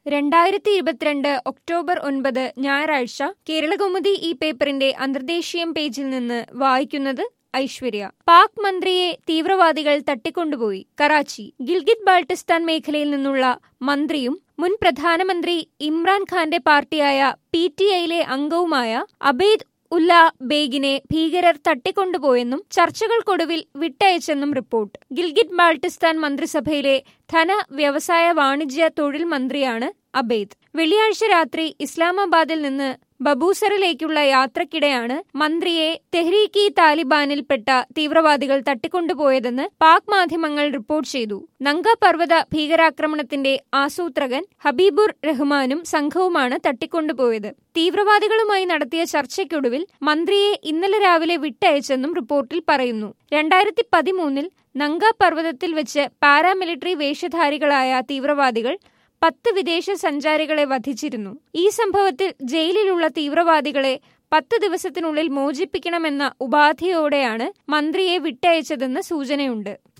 രണ്ടായിരത്തി ഇരുപത്തിരണ്ട് ഒക്ടോബർ ഒൻപത് ഞായറാഴ്ച കേരളകൗമുദി ഈ പേപ്പറിന്റെ അന്തർദേശീയം പേജിൽ നിന്ന് വായിക്കുന്നത് ഐശ്വര്യ പാക് മന്ത്രിയെ തീവ്രവാദികൾ തട്ടിക്കൊണ്ടുപോയി കറാച്ചി ഗിൽഗിത് ബാൾട്ടിസ്ഥാൻ മേഖലയിൽ നിന്നുള്ള മന്ത്രിയും മുൻ പ്രധാനമന്ത്രി ഇമ്രാൻഖാന്റെ പാർട്ടിയായ പി ടി ഐയിലെ അംഗവുമായ അബേദ് ഉല്ല ബേഗിനെ ഭീകരർ തട്ടിക്കൊണ്ടുപോയെന്നും ചർച്ചകൾക്കൊടുവിൽ വിട്ടയച്ചെന്നും റിപ്പോർട്ട് ഗിൽഗിത് ബാൾട്ടിസ്ഥാൻ മന്ത്രിസഭയിലെ ധന വ്യവസായ വാണിജ്യ തൊഴിൽ മന്ത്രിയാണ് അബേദ് വെള്ളിയാഴ്ച രാത്രി ഇസ്ലാമാബാദിൽ നിന്ന് ബബൂസറിലേക്കുള്ള യാത്രക്കിടെയാണ് മന്ത്രിയെ തെഹ്രീക്ക് ഇ താലിബാനിൽപ്പെട്ട തീവ്രവാദികൾ തട്ടിക്കൊണ്ടുപോയതെന്ന് പാക് മാധ്യമങ്ങൾ റിപ്പോർട്ട് ചെയ്തു നങ്ക പർവ്വത ഭീകരാക്രമണത്തിന്റെ ആസൂത്രകൻ ഹബീബുർ റഹ്മാനും സംഘവുമാണ് തട്ടിക്കൊണ്ടുപോയത് തീവ്രവാദികളുമായി നടത്തിയ ചർച്ചയ്ക്കൊടുവിൽ മന്ത്രിയെ ഇന്നലെ രാവിലെ വിട്ടയച്ചെന്നും റിപ്പോർട്ടിൽ പറയുന്നു രണ്ടായിരത്തി പതിമൂന്നിൽ നങ്ക പർവ്വതത്തിൽ വെച്ച് പാരാമിലിറ്ററി വേഷധാരികളായ തീവ്രവാദികൾ പത്ത് വിദേശ സഞ്ചാരികളെ വധിച്ചിരുന്നു ഈ സംഭവത്തിൽ ജയിലിലുള്ള തീവ്രവാദികളെ പത്ത് ദിവസത്തിനുള്ളിൽ മോചിപ്പിക്കണമെന്ന ഉപാധിയോടെയാണ് മന്ത്രിയെ വിട്ടയച്ചതെന്ന് സൂചനയുണ്ട്